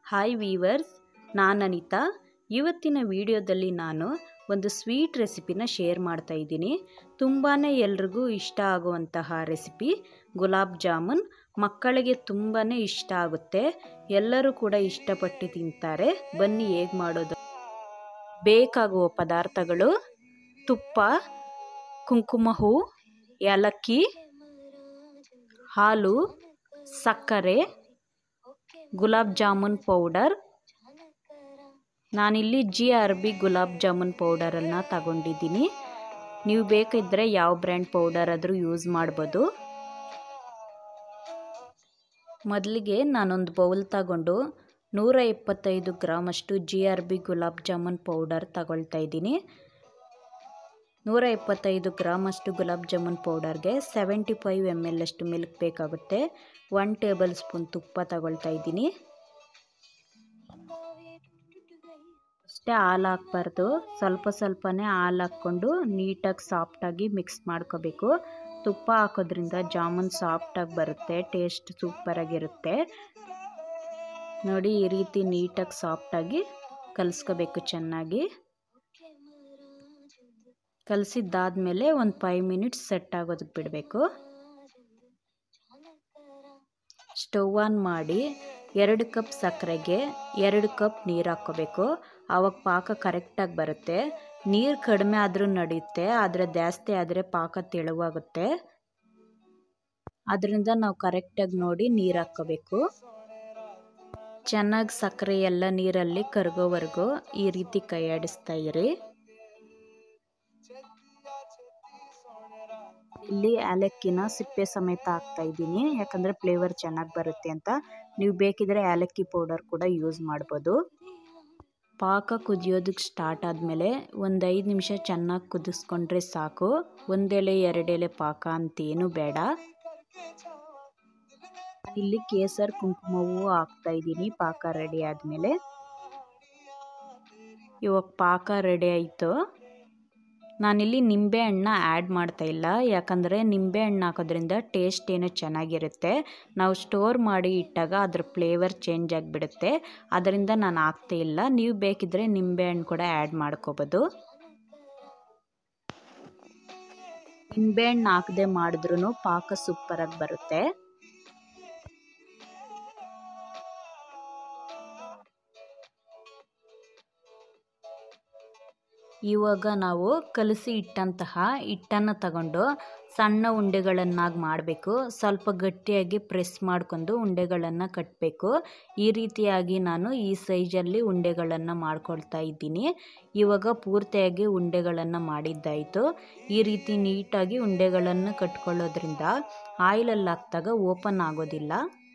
hi viewers ನಾನು ಅನಿತಾ ಇವತ್ತಿನ ವಿಡಿಯೋದಲ್ಲಿ ನಾನು ಒಂದು ಸ್ವೀಟ್ ರೆಸಿಪಿನ ಶೇರ್ ಮಾಡ್ತಾ ಇದ್ದೀನಿ ತುಂಬಾ ಎಲ್ರಿಗೂ ಇಷ್ಟ ಆಗುವಂತಹ ರೆಸಿಪಿ ಗುಲಾಬ್ ಜಾಮೂನ್ ಮಕ್ಕಳಿಗೆ ತುಂಬಾ ಇಷ್ಟ ಆಗುತ್ತೆ ಎಲ್ಲರೂ ಕೂಡ ಇಷ್ಟಪಟ್ಟು ತಿಂತಾರೆ ಬನ್ನಿ ಹೇಗೆ ಮಾಡೋದು ಬೇಕಾಗುವ ಪದಾರ್ಥಗಳು ತುಪ್ಪ ಕುಂಕುಮ ಹೂ ಏಲಕ್ಕಿ ಹಾಲು ಸಕ್ಕರೆ ಗುಲಾಬ್ ಜಾಮೂನ್ ಪೌಡರ್ ನಾನಿಲ್ಲಿ G R B gulab jamun ಪೌಡರನ್ನು ತಗೊಂಡಿದ್ದೀನಿ ನೀವು ಬೇಕಿದ್ದರೆ ಯಾವ ಬ್ರ್ಯಾಂಡ್ ಪೌಡರ್ ಆದರೂ ಯೂಸ್ ಮಾಡ್ಬೋದು ಮೊದಲಿಗೆ ನಾನೊಂದು ಬೌಲ್ ತಗೊಂಡು ನೂರ ಎಪ್ಪತ್ತೈದು ಗ್ರಾಮಷ್ಟು G R B gulab jamun powder ತಗೊಳ್ತಾ ಇದ್ದೀನಿ ನೂರ ಎಪ್ಪತ್ತೈದು ಗ್ರಾಮಷ್ಟು ಗುಲಾಬ್ ಜಾಮೂನ್ ಪೌಡರ್ಗೆ ಸೆವೆಂಟಿ ಫೈವ್ ಎಮ್ ಎಲ್ ಅಷ್ಟು ಮಿಲ್ಕ್ ಬೇಕಾಗುತ್ತೆ ಒನ್ ಟೇಬಲ್ ಸ್ಪೂನ್ ತುಪ್ಪ ತಗೊಳ್ತಾ ಇದ್ದೀನಿ ಅಷ್ಟೇ ಹಾಲು ಹಾಕ್ಬಾರ್ದು ಸ್ವಲ್ಪ ಸ್ವಲ್ಪನೇ ಹಾಲು ಹಾಕ್ಕೊಂಡು ನೀಟಾಗಿ ಸಾಫ್ಟಾಗಿ ಮಿಕ್ಸ್ ಮಾಡ್ಕೋಬೇಕು ತುಪ್ಪ ಹಾಕೋದ್ರಿಂದ ಜಾಮೂನ್ ಸಾಫ್ಟಾಗಿ ಬರುತ್ತೆ ಟೇಸ್ಟ್ ಸೂಪರಾಗಿರುತ್ತೆ ನೋಡಿ ಈ ರೀತಿ ನೀಟಾಗಿ ಸಾಫ್ಟಾಗಿ ಕಲಿಸ್ಕೋಬೇಕು ಚೆನ್ನಾಗಿ ಕಲಸಿದ್ದಾದಮೇಲೆ ಒಂದು ಫೈವ್ ಮಿನಿಟ್ಸ್ ಸೆಟ್ ಆಗೋದಕ್ಕೆ ಬಿಡಬೇಕು ಸ್ಟವ್ ಆನ್ ಮಾಡಿ ಎರಡು ಕಪ್ ಸಕ್ಕರೆಗೆ ಎರಡು ಕಪ್ ನೀರು ಹಾಕ್ಕೋಬೇಕು ಆವಾಗ ಪಾಕ ಕರೆಕ್ಟಾಗಿ ಬರುತ್ತೆ ನೀರು ಕಡಿಮೆ ಆದರೂ ನಡೆಯುತ್ತೆ ಆದರೆ ಜಾಸ್ತಿ ಆದರೆ ಪಾಕ ತೆಳುವಾಗುತ್ತೆ ಅದರಿಂದ ನಾವು ಕರೆಕ್ಟಾಗಿ ನೋಡಿ ನೀರು ಹಾಕ್ಕೋಬೇಕು ಚೆನ್ನಾಗಿ ಸಕ್ಕರೆ ಎಲ್ಲ ನೀರಲ್ಲಿ ಕರಗೋವರೆಗೂ ಈ ರೀತಿ ಕೈ ಆಡಿಸ್ತಾ ಇರಿ ಇಲ್ಲಿ ಏಲಕ್ಕಿನ ಸಿಪ್ಪೆ ಸಮೇತ ಹಾಕ್ತಾ ಇದ್ದೀನಿ ಯಾಕಂದರೆ ಫ್ಲೇವರ್ ಚೆನ್ನಾಗಿ ಬರುತ್ತೆ ಅಂತ ನೀವು ಬೇಕಿದ್ರೆ ಏಲಕ್ಕಿ ಪೌಡರ್ ಕೂಡ ಯೂಸ್ ಮಾಡ್ಬೋದು ಪಾಕ ಕುದಿಯೋದಕ್ಕೆ ಸ್ಟಾರ್ಟ್ ಆದಮೇಲೆ ಒಂದು ಐದು ನಿಮಿಷ ಚೆನ್ನಾಗಿ ಕುದಿಸ್ಕೊಂಡ್ರೆ ಸಾಕು ಒಂದೆಲೆ ಎರಡೆಲೆ ಪಾಕ ಅಂತೇನು ಬೇಡ ಇಲ್ಲಿ ಕೇಸರ್ ಕುಂಕುಮವೂ ಹಾಕ್ತಾ ಇದ್ದೀನಿ ಪಾಕ ರೆಡಿ ಆದಮೇಲೆ ಇವಾಗ ಪಾಕ ರೆಡಿ ಆಯಿತು ನಾನಿಲ್ಲಿ ನಿಂಬೆಹಣ್ಣು ಆ್ಯಡ್ ಮಾಡ್ತಾ ಇಲ್ಲ ಯಾಕಂದರೆ ನಿಂಬೆಹಣ್ಣು ಹಾಕೋದ್ರಿಂದ ಟೇಸ್ಟ್ ಏನೋ ಚೆನ್ನಾಗಿರುತ್ತೆ ನಾವು ಸ್ಟೋರ್ ಮಾಡಿ ಇಟ್ಟಾಗ ಅದ್ರ ಫ್ಲೇವರ್ ಚೇಂಜ್ ಆಗಿಬಿಡುತ್ತೆ ಅದರಿಂದ ನಾನು ಹಾಕ್ತಾ ಇಲ್ಲ ನೀವು ಬೇಕಿದ್ದರೆ ನಿಂಬೆಹಣ್ಣು ಕೂಡ ಆ್ಯಡ್ ಮಾಡ್ಕೋಬೋದು ನಿಂಬೆಹಣ್ಣು ಹಾಕದೆ ಮಾಡಿದ್ರೂ ಪಾಕ ಸೂಪರಾಗಿ ಬರುತ್ತೆ ಇವಾಗ ನಾವು ಕಲಸಿ ಇಟ್ಟಂತಹ ಹಿಟ್ಟನ್ನು ತಗೊಂಡು ಸಣ್ಣ ಉಂಡೆಗಳನ್ನಾಗಿ ಮಾಡಬೇಕು ಸ್ವಲ್ಪ ಗಟ್ಟಿಯಾಗಿ ಪ್ರೆಸ್ ಮಾಡ್ಕೊಂಡು ಉಂಡೆಗಳನ್ನು ಕಟ್ಟಬೇಕು ಈ ರೀತಿಯಾಗಿ ನಾನು ಈ ಸೈಜಲ್ಲಿ ಉಂಡೆಗಳನ್ನು ಮಾಡ್ಕೊಳ್ತಾ ಇದ್ದೀನಿ ಇವಾಗ ಪೂರ್ತಿಯಾಗಿ ಉಂಡೆಗಳನ್ನು ಮಾಡಿದ್ದಾಯಿತು ಈ ರೀತಿ ನೀಟಾಗಿ ಉಂಡೆಗಳನ್ನು ಕಟ್ಕೊಳ್ಳೋದ್ರಿಂದ ಆಯಿಲಲ್ಲಿ ಹಾಕಿದಾಗ ಓಪನ್ ಆಗೋದಿಲ್ಲ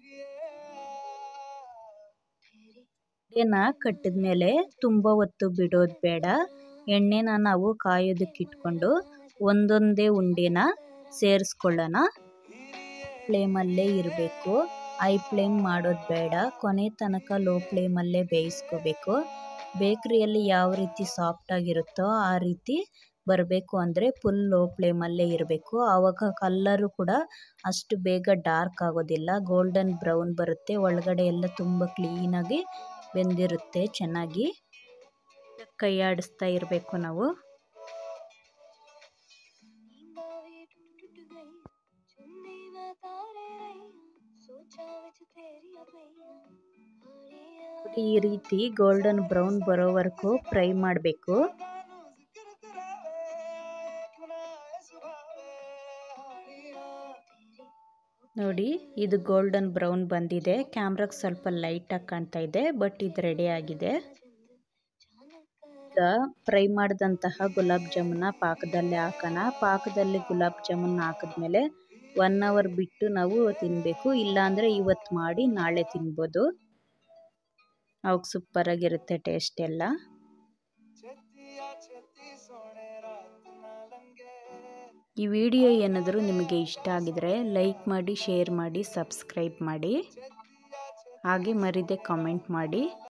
ಉಂಡೆನ ಕಟ್ಟಿದ ಮೇಲೆ ತುಂಬ ಹೊತ್ತು ಬಿಡೋದು ಬೇಡ ಎಣ್ಣೆನ ನಾವು ಕಾಯೋದಕ್ಕೆ ಇಟ್ಕೊಂಡು ಒಂದೊಂದೇ ಉಂಡೆನ ಸೇರಿಸ್ಕೊಳ್ಳೋಣ ಫ್ಲೇಮಲ್ಲೇ ಇರಬೇಕು ಐ ಫ್ಲೇಮ್ ಮಾಡೋದು ಬೇಡ ಕೊನೆ ತನಕ ಲೋ ಫ್ಲೇಮಲ್ಲೇ ಬೇಯಿಸ್ಕೋಬೇಕು ಬೇಕ್ರಿಯಲ್ಲಿ ಯಾವ ರೀತಿ ಸಾಫ್ಟಾಗಿರುತ್ತೋ ಆ ರೀತಿ ಬರಬೇಕು ಅಂದರೆ ಫುಲ್ ಲೋ ಫ್ಲೇಮಲ್ಲೇ ಇರಬೇಕು ಆವಾಗ ಕಲ್ಲರು ಕೂಡ ಅಷ್ಟು ಬೇಗ ಡಾರ್ಕ್ ಆಗೋದಿಲ್ಲ ಗೋಲ್ಡನ್ ಬ್ರೌನ್ ಬರುತ್ತೆ ಒಳಗಡೆ ಎಲ್ಲ ತುಂಬ ಕ್ಲೀನಾಗಿ ಬೆಂದಿರುತ್ತೆ ಚೆನ್ನಾಗಿ ಕೈ ಆಡಿಸ್ತಾ ಇರಬೇಕು ನಾವು ಈ ರೀತಿ ಗೋಲ್ಡನ್ ಬ್ರೌನ್ ಬರೋವರೆಗೂ ಫ್ರೈ ಮಾಡಬೇಕು ನೋಡಿ ಇದು ಗೋಲ್ಡನ್ ಬ್ರೌನ್ ಬಂದಿದೆ ಕ್ಯಾಮ್ರಾಗೆ ಸ್ವಲ್ಪ ಲೈಟಾಗಿ ಕಾಣ್ತಾ ಇದೆ ಬಟ್ ಇದು ರೆಡಿ ಆಗಿದೆ ಈಗ ಫ್ರೈ ಮಾಡಿದಂತಹ ಗುಲಾಬ್ ಜಾಮೂನ ಪಾಕದಲ್ಲಿ ಹಾಕೋಣ ಪಾಕದಲ್ಲಿ ಗುಲಾಬ್ ಜಾಮೂನ್ ಹಾಕಿದ್ಮೇಲೆ ಒನ್ ಅವರ್ ಬಿಟ್ಟು ನಾವು ತಿನ್ನಬೇಕು ಇಲ್ಲಾಂದರೆ ಇವತ್ತು ಮಾಡಿ ನಾಳೆ ತಿನ್ಬೋದು ಅವಾಗ ಸೂಪರಾಗಿರುತ್ತೆ ಟೇಸ್ಟ್ ಎಲ್ಲ ಈ ವಿಡಿಯೋ ಏನಾದರೂ ನಿಮಗೆ ಇಷ್ಟ ಆಗಿದರೆ ಲೈಕ್ ಮಾಡಿ ಶೇರ್ ಮಾಡಿ ಸಬ್ಸ್ಕ್ರೈಬ್ ಮಾಡಿ ಹಾಗೆ ಮರಿದೆ ಕಾಮೆಂಟ್ ಮಾಡಿ